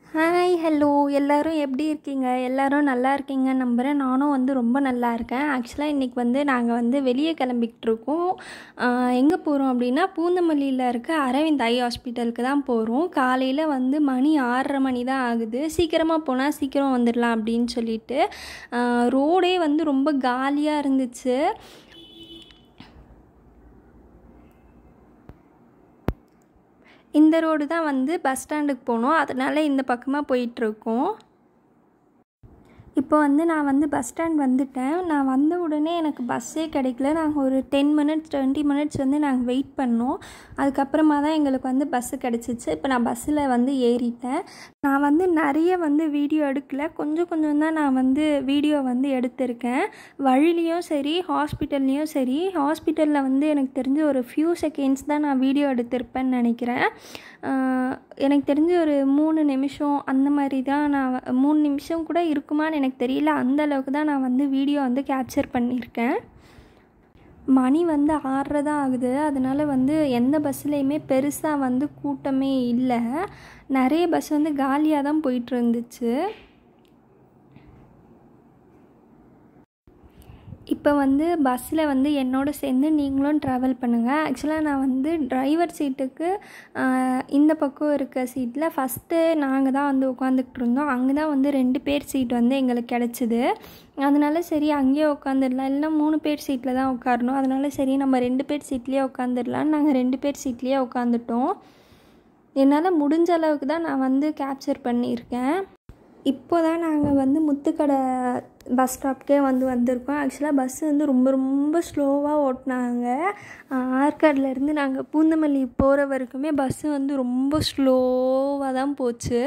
hi hello எல்லோரும் எப்படி இருக்கீங்க எல்லோரும் நல்லா இருக்கீங்க நம்புகிறேன் நானும் வந்து ரொம்ப நல்லா இருக்கேன் ஆக்சுவலாக இன்றைக்கி வந்து நாங்கள் வந்து வெளியே கிளம்பிக்கிட்டு இருக்கோம் எங்கே போகிறோம் அப்படின்னா பூந்தமல்லியில் இருக்க அரவிந்த் ஐ ஹாஸ்பிட்டலுக்கு தான் போகிறோம் காலையில் வந்து மணி ஆறரை மணி தான் ஆகுது சீக்கிரமாக போனால் சீக்கிரம் வந்துடலாம் அப்படின்னு சொல்லிட்டு ரோடே வந்து ரொம்ப காலியாக இருந்துச்சு இந்த ரோடு தான் வந்து பஸ் ஸ்டாண்டுக்கு போகணும் அதனால் இந்த பக்கமாக போயிட்டுருக்கோம் இப்போ வந்து நான் வந்து பஸ் ஸ்டாண்ட் வந்துட்டேன் நான் வந்த உடனே எனக்கு பஸ்ஸே கிடைக்கல நாங்கள் ஒரு டென் மினிட்ஸ் டுவெண்ட்டி மினிட்ஸ் வந்து நாங்கள் வெயிட் பண்ணோம் அதுக்கப்புறமா தான் எங்களுக்கு வந்து பஸ்ஸு கிடச்சிச்சு இப்போ நான் பஸ்ஸில் வந்து ஏறிட்டேன் நான் வந்து நிறைய வந்து வீடியோ எடுக்கல கொஞ்சம் கொஞ்சம் தான் நான் வந்து வீடியோ வந்து எடுத்திருக்கேன் வழிலையும் சரி ஹாஸ்பிட்டல்லையும் சரி ஹாஸ்பிட்டலில் வந்து எனக்கு தெரிஞ்ச ஒரு ஃபியூ செகண்ட்ஸ் தான் நான் வீடியோ எடுத்திருப்பேன்னு நினைக்கிறேன் எனக்கு தெரிஞ்ச ஒரு மூணு நிமிஷம் அந்த மாதிரி தான் நான் மூணு நிமிஷம் கூட இருக்குமான்னு எனக்கு தெரியல அந்த அளவுக்கு தான் நான் வந்து வீடியோ வந்து கேப்சர் பண்ணியிருக்கேன் மணி வந்து ஆறரை தான் ஆகுது அதனால் வந்து எந்த பஸ்ஸுலேயுமே பெருசாக வந்து கூட்டமே இல்லை நிறைய பஸ் வந்து காலியாக தான் போயிட்டு இருந்துச்சு இப்போ வந்து பஸ்ஸில் வந்து என்னோட சேர்ந்து நீங்களும் ட்ராவல் பண்ணுங்கள் ஆக்சுவலாக நான் வந்து டிரைவர் சீட்டுக்கு இந்த பக்கம் இருக்க சீட்டில் ஃபஸ்ட்டு நாங்கள் தான் வந்து உட்காந்துக்கிட்டு இருந்தோம் அங்கே தான் வந்து ரெண்டு பேர் சீட் வந்து எங்களுக்கு கிடச்சிது அதனால சரி அங்கேயே உட்காந்துடலாம் இல்லைனா மூணு பேர் சீட்டில் தான் உட்காரணும் அதனால சரி நம்ம ரெண்டு பேர் சீட்லேயே உட்காந்துடலான்னு நாங்கள் ரெண்டு பேர் சீட்லேயே உட்காந்துட்டோம் என்னால் முடிஞ்ச அளவுக்கு தான் நான் வந்து கேப்சர் பண்ணியிருக்கேன் இப்போ தான் நாங்கள் வந்து முத்துக்கடை பஸ் ஸ்டாப்க்கே வந்து வந்திருக்கோம் ஆக்சுவலாக பஸ்ஸு வந்து ரொம்ப ரொம்ப ஸ்லோவாக ஓட்டினாங்க ஆற்காட்லேருந்து நாங்கள் பூந்தமல்லி போகிற வரைக்குமே பஸ்ஸு வந்து ரொம்ப ஸ்லோவாக தான் போச்சு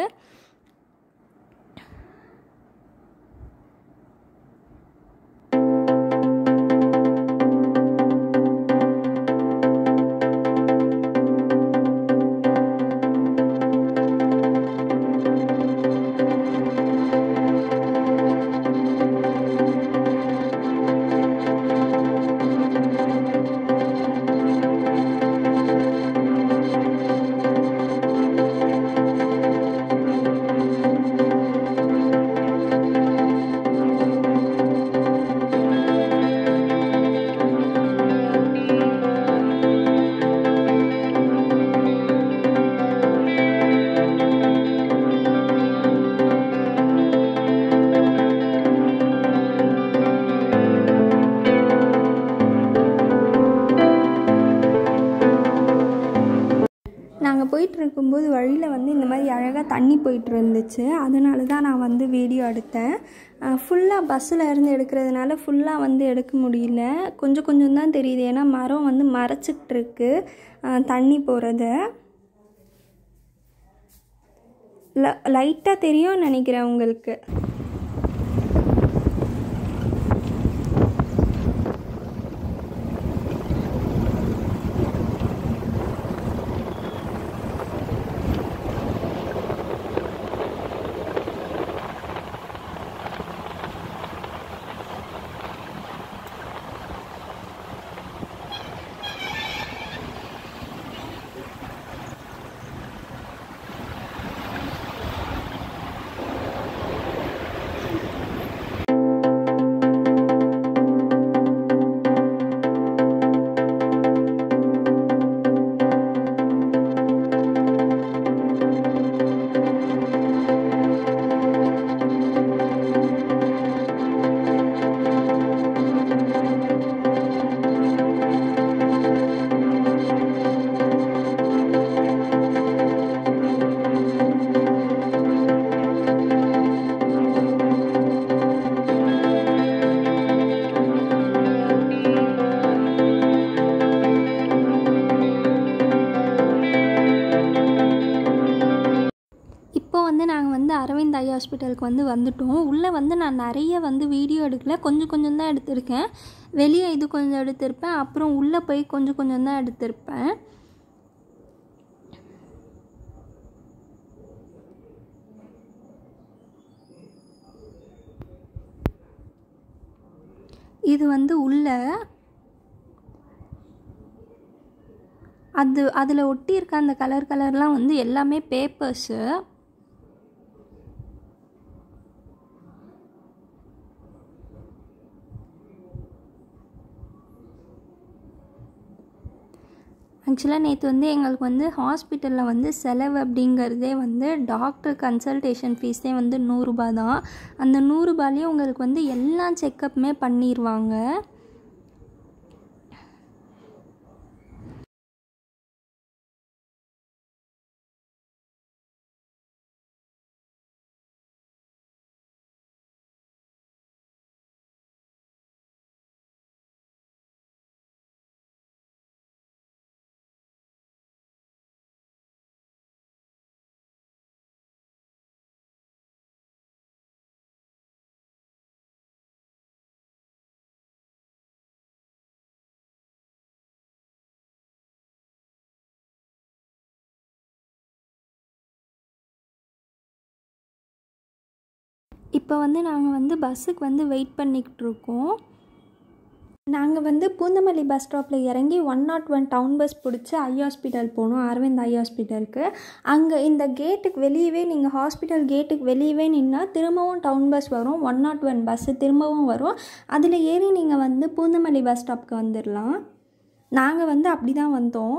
நாங்கள் போயிட்டு இருக்கும்போது வழியில் வந்து இந்த மாதிரி அழகாக தண்ணி போயிட்டு இருந்துச்சு அதனால தான் நான் வந்து வீடியோ எடுத்தேன் ஃபுல்லாக பஸ்ஸில் இருந்து எடுக்கிறதுனால ஃபுல்லாக வந்து எடுக்க முடியல கொஞ்சம் கொஞ்சம் தான் தெரியுது ஏன்னா மரம் வந்து மறைச்சிக்கிட்டு இருக்கு தண்ணி போகிறத ல லைட்டாக தெரியும் நினைக்கிறேன் உங்களுக்கு இப்போ வந்து நாங்கள் வந்து அரவிந்த் ஐ ஹாஸ்பிட்டலுக்கு வந்து வந்துட்டோம் உள்ளே வந்து நான் நிறைய வந்து வீடியோ எடுக்கல கொஞ்சம் கொஞ்சம் தான் எடுத்திருக்கேன் வெளியே இது கொஞ்சம் எடுத்திருப்பேன் அப்புறம் உள்ளே போய் கொஞ்சம் கொஞ்சம் தான் எடுத்திருப்பேன் இது வந்து உள்ள அது அதில் ஒட்டியிருக்க அந்த கலர் கலர்லாம் வந்து எல்லாமே பேப்பர்ஸு ஆக்சுவலாக நேற்று வந்து எங்களுக்கு வந்து ஹாஸ்பிட்டலில் வந்து செலவு அப்படிங்கிறதே வந்து டாக்டர் கன்சல்டேஷன் ஃபீஸே வந்து நூறுரூபா தான் அந்த நூறுரூபாலேயே உங்களுக்கு வந்து எல்லா செக்கப்புமே பண்ணிடுவாங்க இப்போ வந்து நாங்கள் வந்து பஸ்ஸுக்கு வந்து வெயிட் பண்ணிக்கிட்டு இருக்கோம் நாங்கள் வந்து பூந்தமல்லி பஸ் ஸ்டாப்பில் இறங்கி one nought one town bus பிடிச்சி ஐ ஹாஸ்பிட்டல் போகணும் அரவிந்த் ஐ ஹாஸ்பிட்டலுக்கு அங்கே இந்த கேட்டுக்கு வெளியவே நீங்கள் ஹாஸ்பிட்டல் கேட்டுக்கு வெளியவே நின்னால் திரும்பவும் டவுன் பஸ் வரும் ஒன் நாட் ஒன் பஸ்ஸு திரும்பவும் வரும் அதில் ஏறி நீங்கள் வந்து பூந்தமல்லி பஸ் ஸ்டாப்க்கு வந்துடலாம் நாங்கள் வந்து அப்படி தான் வந்தோம்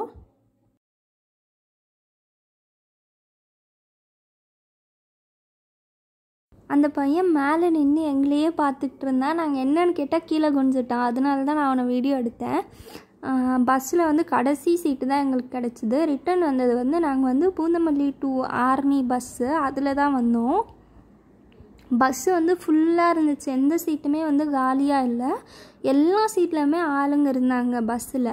அந்த பையன் மேலே நின்று எங்களையே பார்த்துக்கிட்டு இருந்தான் நாங்கள் என்னன்னு கேட்டால் கீழே குனிஞ்சிட்டான் அதனால தான் நான் அவனை வீடியோ எடுத்தேன் பஸ்ஸில் வந்து கடைசி சீட்டு தான் எங்களுக்கு கிடச்சிது ரிட்டன் வந்தது வந்து நாங்கள் வந்து பூந்தமல்லி டு ஆர்னி பஸ்ஸு அதில் தான் வந்தோம் பஸ்ஸு வந்து ஃபுல்லாக இருந்துச்சு எந்த சீட்டுமே வந்து காலியாக இல்லை எல்லா சீட்லையுமே ஆளுங்க இருந்தாங்க பஸ்ஸில்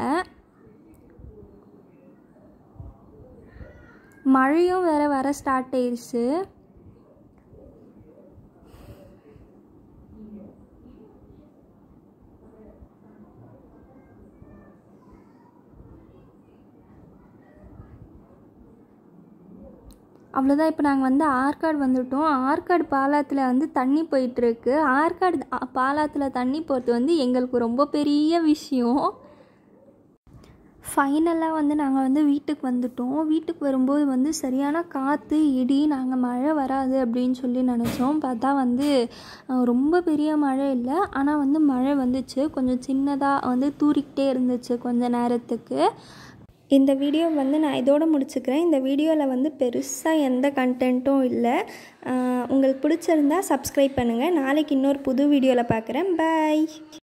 மழையும் வேறு வர ஸ்டார்ட் ஆயிடுச்சு அவ்வளோதான் இப்போ நாங்கள் வந்து ஆற்காடு வந்துவிட்டோம் ஆற்காடு பாலாத்தில் வந்து தண்ணி போயிட்டுருக்கு ஆற்காடு பாலாத்தில் தண்ணி போகிறது வந்து எங்களுக்கு ரொம்ப பெரிய விஷயம் ஃபைனலாக வந்து நாங்கள் வந்து வீட்டுக்கு வந்துட்டோம் வீட்டுக்கு வரும்போது வந்து சரியான காற்று இடி நாங்கள் மழை வராது அப்படின்னு சொல்லி நினச்சோம் பார்த்தா வந்து ரொம்ப பெரிய மழை இல்லை ஆனால் வந்து மழை வந்துச்சு கொஞ்சம் சின்னதாக வந்து தூரிக்கிட்டே இருந்துச்சு கொஞ்ச நேரத்துக்கு இந்த வீடியோ வந்து நான் இதோட முடிச்சுக்கிறேன் இந்த வீடியோவில் வந்து பெருசாக எந்த கண்டென்ட்டும் இல்லை உங்களுக்கு பிடிச்சிருந்தா சப்ஸ்கிரைப் பண்ணுங்கள் நாளைக்கு இன்னொரு புது வீடியோவில் பார்க்குறேன் பாய்